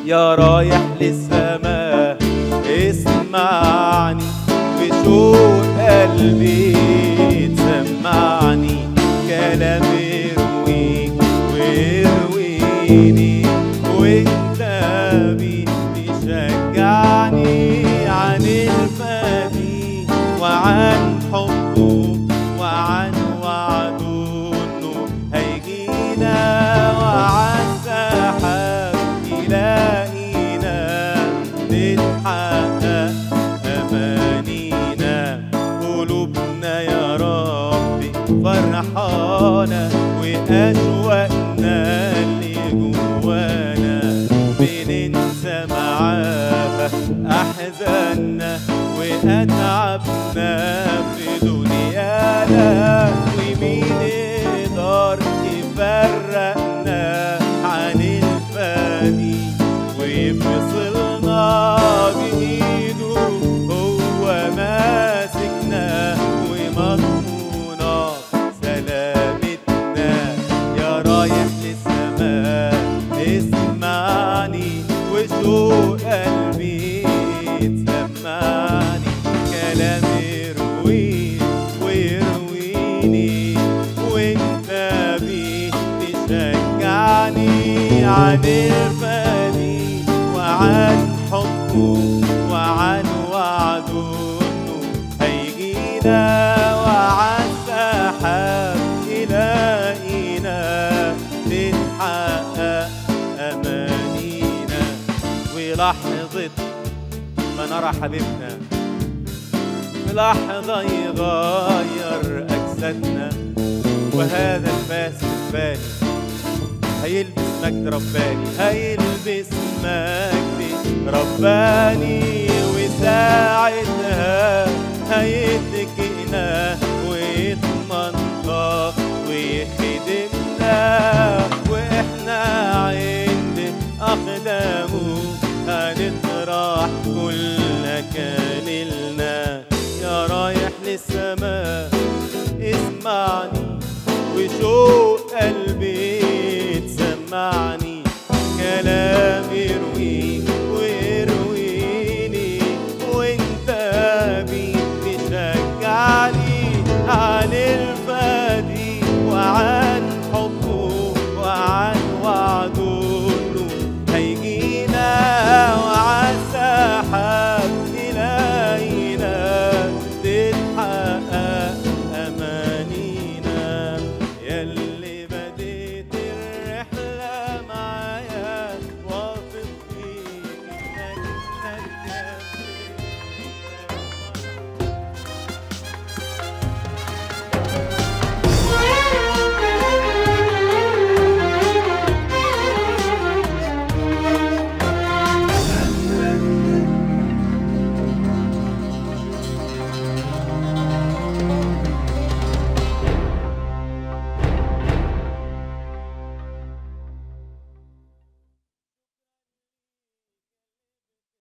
يا رايح للسماء اسمعني بشوق قلبي تسمعني كلام يرويك ويرويني وانت بتشجعني عن الفادي وعن حبه وعن وعده انه هيجينا وعن سحاب يلاقينا نتحقق امانينا قلوبنا يا ربي فرحانه واشواقنا اللي جوانا بننسى معاها احزاننا واتعبنا في دنيانا ومين يقدر يفرقنا عن الفاني ويفصلنا بايده هو ماسكنا ومضمونة سلامتنا يا رايح للسماء اسمعني وشوق قلبي تسمعني كلام يرويني ويرويني وانت بيه تشجعني عن الفاني وعن حبه وعن وعده انه هيجينا وعن سحاب يلاقينا تتحقق امانينا ولحظة ما نرى حبيبنا في لحظة يغير أجسادنا وهذا الفاسد الفاني هيلبس مجد رباني هيلبس مجد رباني وساعتها هيتكئنا ويتمنطق ويخدمنا واحنا عند اقدامه هنطرح كل كلنا يا رايح للسماء اسمعني وشوق قلبي تسمعني كلام يرويك